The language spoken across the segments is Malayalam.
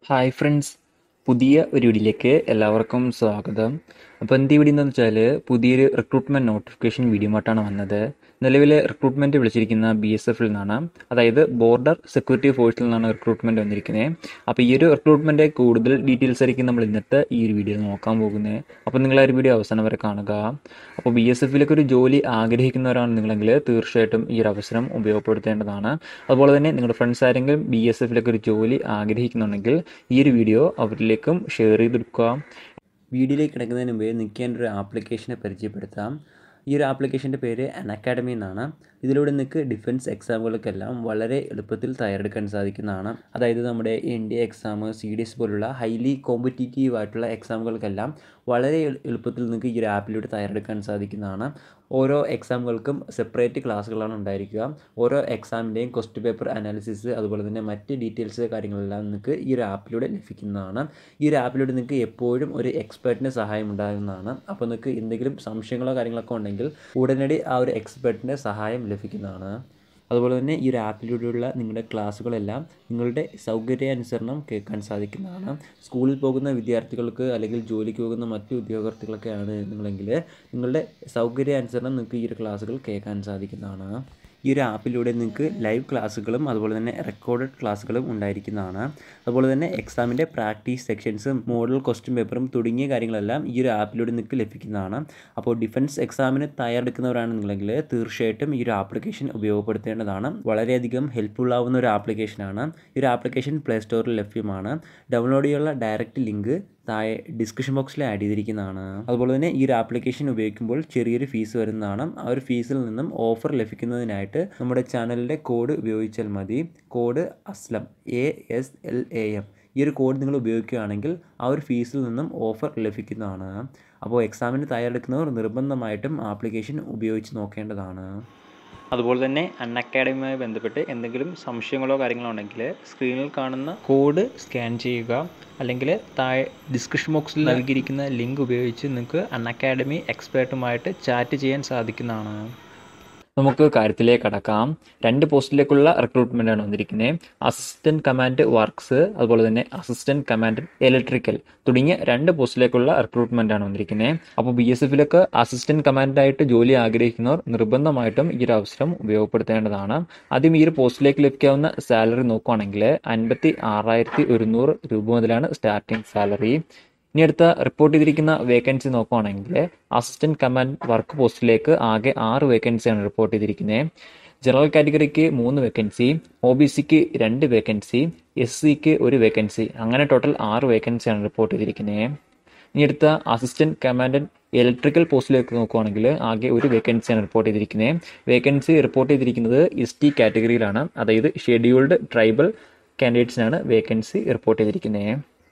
ഹായ് ഫ്രണ്ട്സ് പുതിയ ഒരു വീഡിയോയിലേക്ക് എല്ലാവർക്കും സ്വാഗതം അപ്പോൾ എന്ത് വീഡിയോ എന്ന് വെച്ചാൽ പുതിയൊരു റിക്രൂട്ട്മെൻറ്റ് നോട്ടിഫിക്കേഷൻ വീഡിയോ ആയിട്ടാണ് വന്നത് നിലവിൽ റിക്രൂട്ട്മെൻറ്റ് വിളിച്ചിരിക്കുന്ന ബി എസ് എഫിൽ നിന്നാണ് അതായത് ബോർഡർ സെക്യൂരിറ്റി ഫോഴ്സിൽ നിന്നാണ് റിക്രൂട്ട്മെൻറ്റ് വന്നിരിക്കുന്നത് അപ്പോൾ ഈ ഒരു റിക്രൂട്ട്മെൻറ്റ് കൂടുതൽ ഡീറ്റെയിൽസ് ആയിരിക്കും നമ്മൾ ഇന്നത്തെ ഈ ഒരു വീഡിയോ നോക്കാൻ പോകുന്നത് അപ്പോൾ നിങ്ങൾ ആ ഒരു വീഡിയോ അവസാനം വരെ കാണുക അപ്പോൾ ബി എസ് എഫിലേക്ക് ഒരു ജോലി ആഗ്രഹിക്കുന്നവരാണ് നിങ്ങളെങ്കിൽ തീർച്ചയായിട്ടും ഈ ഒരു അവസരം ഉപയോഗപ്പെടുത്തേണ്ടതാണ് അതുപോലെ തന്നെ നിങ്ങളുടെ ഫ്രണ്ട്സ് ആരെങ്കിലും ബി എസ് എഫിലേക്ക് ഒരു ജോലി ആഗ്രഹിക്കുന്നുണ്ടെങ്കിൽ ഈ ഒരു വീഡിയോ അവരിലേക്കും ഷെയർ ചെയ്തെടുക്കുക വീഡിയോയിലേക്ക് കിടക്കുന്നതിന് മുമ്പേ നിൽക്കേണ്ട ഒരു ആപ്ലിക്കേഷനെ പരിചയപ്പെടുത്താം ഈ ഒരു ആപ്ലിക്കേഷൻ്റെ പേര് അൻ അക്കാഡമി എന്നാണ് ഇതിലൂടെ നിങ്ങൾക്ക് ഡിഫൻസ് എക്സാമുകൾക്കെല്ലാം വളരെ എളുപ്പത്തിൽ തയ്യാറെടുക്കാൻ സാധിക്കുന്നതാണ് അതായത് നമ്മുടെ N D exam C D S പോലുള്ള ഹൈലി കോമ്പറ്റീറ്റീവ് ആയിട്ടുള്ള എക്സാമുകൾക്കെല്ലാം വളരെ എളു- എളുപ്പത്തിൽ നിങ്ങൾക്ക് ഈ ഒരു ആപ്പിലൂടെ തയ്യാറെടുക്കാൻ സാധിക്കുന്നതാണ് ഓരോ എക്സാമുകൾക്കും സെപ്പറേറ്റ് ക്ലാസ്സുകളാണ് ഉണ്ടായിരിക്കുക ഓരോ എക്സാമിൻ്റെയും ക്വസ്റ്റ് പേപ്പർ അനാലിസിസ് അതുപോലെ തന്നെ മറ്റ് ഡീറ്റെയിൽസ് കാര്യങ്ങളെല്ലാം നിങ്ങൾക്ക് ഈ ഒരു ആപ്പിലൂടെ ലഭിക്കുന്നതാണ് ഈ ഒരു ആപ്പിലൂടെ നിങ്ങൾക്ക് എപ്പോഴും ഒരു എക്സ്പേർട്ടിൻ്റെ സഹായം ഉണ്ടാകുന്നതാണ് അപ്പോൾ നിങ്ങൾക്ക് എന്തെങ്കിലും സംശയങ്ങളോ കാര്യങ്ങളൊക്കെ ഉണ്ടെങ്കിൽ ഉടനടി ആ ഒരു എക്സ്പേർട്ടിൻ്റെ സഹായം ലഭിക്കുന്നതാണ് അതുപോലെ തന്നെ ഈ ഒരു ആപ്പിലൂടെയുള്ള നിങ്ങളുടെ ക്ലാസ്സുകളെല്ലാം നിങ്ങളുടെ സൗകര്യാനുസരണം കേൾക്കാൻ സാധിക്കുന്നതാണ് സ്കൂളിൽ പോകുന്ന വിദ്യാർത്ഥികൾക്ക് അല്ലെങ്കിൽ ജോലിക്ക് പോകുന്ന മറ്റു ഉദ്യോഗാർത്ഥികളൊക്കെയാണ് നിങ്ങളെങ്കിൽ നിങ്ങളുടെ സൗകര്യാനുസരണം നിങ്ങൾക്ക് ഈ ഒരു ക്ലാസ്സുകൾ കേൾക്കാൻ സാധിക്കുന്നതാണ് ഈ ഒരു ആപ്പിലൂടെ നിങ്ങൾക്ക് ലൈവ് ക്ലാസ്സുകളും അതുപോലെ തന്നെ റെക്കോർഡഡ് ക്ലാസ്സുകളും ഉണ്ടായിരിക്കുന്നതാണ് അതുപോലെ തന്നെ എക്സാമിൻ്റെ പ്രാക്ടീസ് സെക്ഷൻസും മോഡൽ ക്വസ്റ്റ്യൻ പേപ്പറും തുടങ്ങിയ കാര്യങ്ങളെല്ലാം ഈ ഒരു ആപ്പിലൂടെ നിങ്ങൾക്ക് ലഭിക്കുന്നതാണ് അപ്പോൾ ഡിഫൻസ് എക്സാമിന് തയ്യാറെടുക്കുന്നവരാണ് നിങ്ങളെങ്കിൽ തീർച്ചയായിട്ടും ഈ ഒരു ആപ്ലിക്കേഷൻ ഉപയോഗപ്പെടുത്തേണ്ടതാണ് വളരെയധികം ഹെൽപ്ഫുൾ ആവുന്ന ഒരു ആപ്ലിക്കേഷനാണ് ഈ ഒരു ആപ്ലിക്കേഷൻ പ്ലേ സ്റ്റോറിൽ ലഭ്യമാണ് ഡൗൺലോഡ് ചെയ്യാനുള്ള ഡയറക്റ്റ് ലിങ്ക് താഴെ ഡിസ്ക്രിപ്ഷൻ ബോക്സിൽ ആഡ് ചെയ്തിരിക്കുന്നതാണ് അതുപോലെ തന്നെ ഈ ഒരു ആപ്ലിക്കേഷൻ ഉപയോഗിക്കുമ്പോൾ ചെറിയൊരു ഫീസ് വരുന്നതാണ് ആ ഒരു ഫീസിൽ നിന്നും ഓഫർ ലഭിക്കുന്നതിനായിട്ട് നമ്മുടെ ചാനലിൻ്റെ കോഡ് ഉപയോഗിച്ചാൽ മതി code Aslam A S L A M ഈ ഒരു കോഡ് നിങ്ങൾ ഉപയോഗിക്കുകയാണെങ്കിൽ ആ ഒരു ഫീസിൽ നിന്നും ഓഫർ ലഭിക്കുന്നതാണ് അപ്പോൾ എക്സാമിന് തയ്യാറെടുക്കുന്നവർ നിർബന്ധമായിട്ടും ആപ്ലിക്കേഷൻ ഉപയോഗിച്ച് നോക്കേണ്ടതാണ് അതുപോലെ തന്നെ അൺ അക്കാഡമിയുമായി ബന്ധപ്പെട്ട് എന്തെങ്കിലും സംശയങ്ങളോ കാര്യങ്ങളോ ഉണ്ടെങ്കിൽ സ്ക്രീനിൽ കാണുന്ന കോഡ് സ്കാൻ ചെയ്യുക അല്ലെങ്കിൽ താഴെ ഡിസ്ക്രിപ്ഷൻ ബോക്സിൽ നൽകിയിരിക്കുന്ന ലിങ്ക് ഉപയോഗിച്ച് നിങ്ങൾക്ക് അൺ അക്കാഡമി എക്സ്പേർട്ടുമായിട്ട് ചാറ്റ് ചെയ്യാൻ സാധിക്കുന്നതാണ് നമുക്ക് കാര്യത്തിലേക്ക് കടക്കാം രണ്ട് പോസ്റ്റിലേക്കുള്ള റിക്രൂട്ട്മെന്റ് ആണ് വന്നിരിക്കുന്നത് അസിസ്റ്റന്റ് കമാൻഡ് വർക്ക്സ് അതുപോലെ തന്നെ അസിസ്റ്റന്റ് കമാൻഡ് ഇലക്ട്രിക്കൽ തുടങ്ങിയ രണ്ട് പോസ്റ്റിലേക്കുള്ള റിക്രൂട്ട്മെന്റ് ആണ് വന്നിരിക്കുന്നത് അപ്പോൾ ബി എസ് എഫിലൊക്കെ അസിസ്റ്റന്റ് കമാൻഡായിട്ട് ജോലി ആഗ്രഹിക്കുന്നവർ നിർബന്ധമായിട്ടും ഈ ഒരു അവസരം ഉപയോഗപ്പെടുത്തേണ്ടതാണ് ആദ്യം ഈ ഒരു പോസ്റ്റിലേക്ക് ലഭിക്കാവുന്ന സാലറി നോക്കുകയാണെങ്കിൽ അൻപത്തി ആറായിരത്തി ഒരുന്നൂറ് രൂപ മുതലാണ് സ്റ്റാർട്ടിംഗ് സാലറി ഇനി അടുത്ത റിപ്പോർട്ട് ചെയ്തിരിക്കുന്ന വേക്കൻസി നോക്കുകയാണെങ്കിൽ അസിസ്റ്റന്റ് കമാൻഡ് വർക്ക് പോസ്റ്റിലേക്ക് ആകെ ആറ് വേക്കൻസിയാണ് റിപ്പോർട്ട് ചെയ്തിരിക്കുന്നത് ജനറൽ കാറ്റഗറിക്ക് മൂന്ന് വേക്കൻസി ഒ ബി സിക്ക് രണ്ട് വേക്കൻസി എസ് സിക്ക് ഒരു വേക്കൻസി അങ്ങനെ ടോട്ടൽ ആറ് വേക്കൻസിയാണ് റിപ്പോർട്ട് ചെയ്തിരിക്കുന്നത് ഇനി അടുത്ത അസിസ്റ്റന്റ് കമാൻഡന്റ് ഇലക്ട്രിക്കൽ പോസ്റ്റിലേക്ക് നോക്കുകയാണെങ്കിൽ ആകെ ഒരു വേക്കൻസിയാണ് റിപ്പോർട്ട് ചെയ്തിരിക്കുന്നത് വേക്കൻസി റിപ്പോർട്ട് ചെയ്തിരിക്കുന്നത് എസ് ടി കാറ്റഗറിയിലാണ് അതായത് ഷെഡ്യൂൾഡ് ട്രൈബൽ കാൻഡിഡേറ്റ്സിനാണ് വേക്കൻസി റിപ്പോർട്ട് ചെയ്തിരിക്കുന്നത്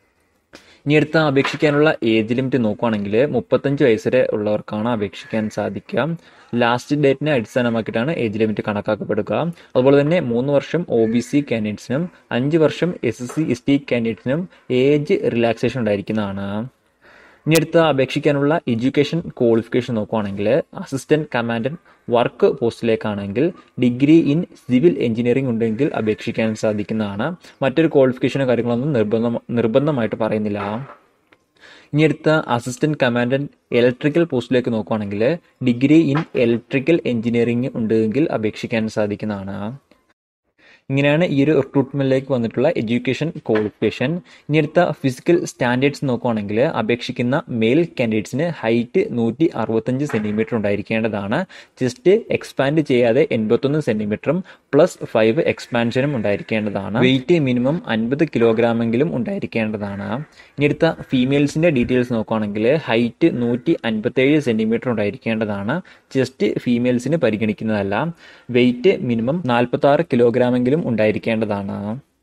ഇനി അടുത്ത അപേക്ഷിക്കാനുള്ള ഏജ് ലിമിറ്റ് നോക്കുകയാണെങ്കിൽ മുപ്പത്തഞ്ച് വയസ്സ് വരെ ഉള്ളവർക്കാണ് അപേക്ഷിക്കാൻ സാധിക്കുക ലാസ്റ്റ് ഡേറ്റിനെ അടിസ്ഥാനമാക്കിയിട്ടാണ് ഏജ് ലിമിറ്റ് കണക്കാക്കപ്പെടുക അതുപോലെ തന്നെ മൂന്ന് വർഷം ഒ ബി സി കാൻഡിഡേറ്റ്സിനും അഞ്ച് വർഷം S S C S T കാൻഡിഡേറ്റ്സിനും ഏജ് റിലാക്സേഷൻ ഉണ്ടായിരിക്കുന്നതാണ് ഇനി അടുത്ത അപേക്ഷിക്കാനുള്ള എഡ്യൂക്കേഷൻ ക്വാളിഫിക്കേഷൻ നോക്കുകയാണെങ്കിൽ അസിസ്റ്റന്റ് കമാൻഡന്റ് വർക്ക് പോസ്റ്റിലേക്കാണെങ്കിൽ ഡിഗ്രി ഇൻ സിവിൽ എഞ്ചിനീയറിംഗ് ഉണ്ടെങ്കിൽ അപേക്ഷിക്കാൻ സാധിക്കുന്നതാണ് മറ്റൊരു ക്വാളിഫിക്കേഷനോ കാര്യങ്ങളൊന്നും നിർബന്ധം നിർബന്ധമായിട്ട് പറയുന്നില്ല ഇനി അടുത്ത അസിസ്റ്റന്റ് കമാൻഡന്റ് ഇലക്ട്രിക്കൽ പോസ്റ്റിലേക്ക് നോക്കുകയാണെങ്കിൽ ഡിഗ്രി ഇൻ ഇലക്ട്രിക്കൽ എഞ്ചിനീയറിംഗ് ഉണ്ടെങ്കിൽ അപേക്ഷിക്കാൻ സാധിക്കുന്നതാണ് ഇങ്ങനെയാണ് ഈ ഒരു റിക്രൂട്ട്മെന്റിലേക്ക് വന്നിട്ടുള്ള എഡ്യൂക്കേഷൻ ക്വാളിഫിക്കേഷൻ ഇനി അടുത്ത ഫിസിക്കൽ സ്റ്റാൻഡേർഡ്സ് നോക്കുകയാണെങ്കിൽ അപേക്ഷിക്കുന്ന മെയിൽ കാൻഡിഡേറ്റ്സിന് ഹൈറ്റ് നൂറ്റി അറുപത്തഞ്ച് സെന്റിമീറ്റർ ഉണ്ടായിരിക്കേണ്ടതാണ് ചെസ്റ്റ് എക്സ്പാൻഡ് ചെയ്യാതെ എൺപത്തൊന്ന് സെന്റിമീറ്ററും പ്ലസ് ഫൈവ് എക്സ്പാൻഷനും ഉണ്ടായിരിക്കേണ്ടതാണ് വെയിറ്റ് മിനിമം അൻപത് കിലോഗ്രാമെങ്കിലും ഉണ്ടായിരിക്കേണ്ടതാണ് ഇനി അടുത്ത ഫീമെയിൽസിന്റെ ഡീറ്റെയിൽസ് നോക്കുകയാണെങ്കിൽ ഹൈറ്റ് നൂറ്റി അൻപത്തേഴ് സെന്റിമീറ്റർ ഉണ്ടായിരിക്കേണ്ടതാണ് ചെസ്റ്റ് ഫീമെയിൽസിന് പരിഗണിക്കുന്നതല്ല വെയിറ്റ് മിനിമം നാൽപ്പത്തി ആറ് കിലോഗ്രാമെങ്കിലും ഉണ്ടായിരിക്കേണ്ടതാണ്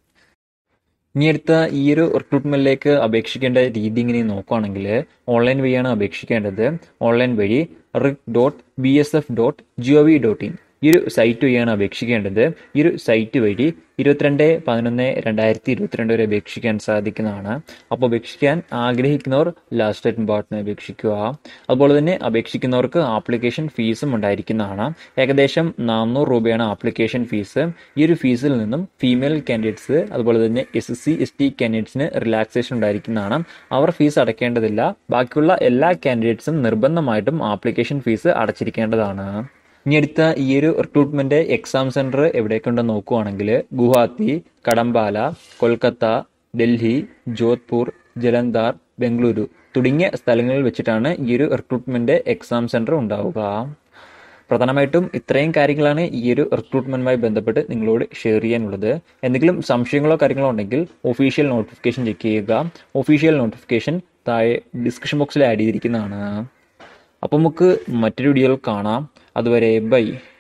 ഇനി അടുത്ത ഈ ഒരു റിക്രൂട്ട്മെന്റിലേക്ക് അപേക്ഷിക്കേണ്ട രീതി ഇങ്ങനെ നോക്കുകയാണെങ്കിൽ ഓൺലൈൻ വഴിയാണ് അപേക്ഷിക്കേണ്ടത് ഓൺലൈൻ വഴി rec dot B S F dot G O V dot in ഈ ഒരു സൈറ്റ് വഴിയാണ് അപേക്ഷിക്കേണ്ടത് ഈ ഒരു സൈറ്റ് വഴി ഇരുപത്തിരണ്ട് പതിനൊന്ന് രണ്ടായിരത്തി ഇരുപത്തിരണ്ട് വരെ അപേക്ഷിക്കാൻ സാധിക്കുന്നതാണ് അപ്പോൾ അപേക്ഷിക്കാൻ ആഗ്രഹിക്കുന്നവർ ലാസ്റ്റ് ഡേറ്റ് ഇമ്പോർട്ടൻ്റ് അപേക്ഷിക്കുക അതുപോലെ തന്നെ അപേക്ഷിക്കുന്നവർക്ക് ആപ്ലിക്കേഷൻ ഫീസും ഉണ്ടായിരിക്കുന്നതാണ് ഏകദേശം നാനൂറ് രൂപയാണ് ആപ്ലിക്കേഷൻ ഫീസ് ഈ ഒരു ഫീസിൽ നിന്നും ഫീമെയിൽ കാൻഡിഡേറ്റ്സ് അതുപോലെ തന്നെ S S C S T കാൻഡിഡേറ്റ്സിന് റിലാക്സേഷൻ ഉണ്ടായിരിക്കുന്നതാണ് അവർ ഫീസ് അടയ്ക്കേണ്ടതില്ല ബാക്കിയുള്ള എല്ലാ കാൻഡിഡേറ്റ്സും നിർബന്ധമായിട്ടും ആപ്ലിക്കേഷൻ ഫീസ് അടച്ചിരിക്കേണ്ടതാണ് ഇനി അടുത്ത ഈ ഒരു റിക്രൂട്ട്മെന്റ് എക്സാം സെന്റർ എവിടേക്കുണ്ടെന്ന് നോക്കുവാണെങ്കിൽ ഗുവാഹത്തി കടമ്പാല കൊൽക്കത്ത ഡൽഹി ജോധ്പൂർ ജലന്ധാർ ബംഗളൂരു തുടങ്ങിയ സ്ഥലങ്ങളിൽ വെച്ചിട്ടാണ് ഈ ഒരു റിക്രൂട്ട്മെന്റ് എക്സാം സെന്റർ ഉണ്ടാവുക പ്രധാനമായിട്ടും ഇത്രയും കാര്യങ്ങളാണ് ഈ ഒരു റിക്രൂട്ട്മെന്റുമായി ബന്ധപ്പെട്ട് നിങ്ങളോട് ഷെയർ ചെയ്യാനുള്ളത് എന്തെങ്കിലും സംശയങ്ങളോ കാര്യങ്ങളോ ഉണ്ടെങ്കിൽ ഒഫീഷ്യൽ നോട്ടിഫിക്കേഷൻ ചെക്ക് ചെയ്യുക ഒഫീഷ്യൽ നോട്ടിഫിക്കേഷൻ താഴെ ഡിസ്ക്രിപ്ഷൻ ബോക്സിൽ ആഡ് ചെയ്തിരിക്കുന്നതാണ് അപ്പം നമുക്ക് മറ്റൊരു വീഡിയോയിൽ കാണാം അതുവരെ ബൈ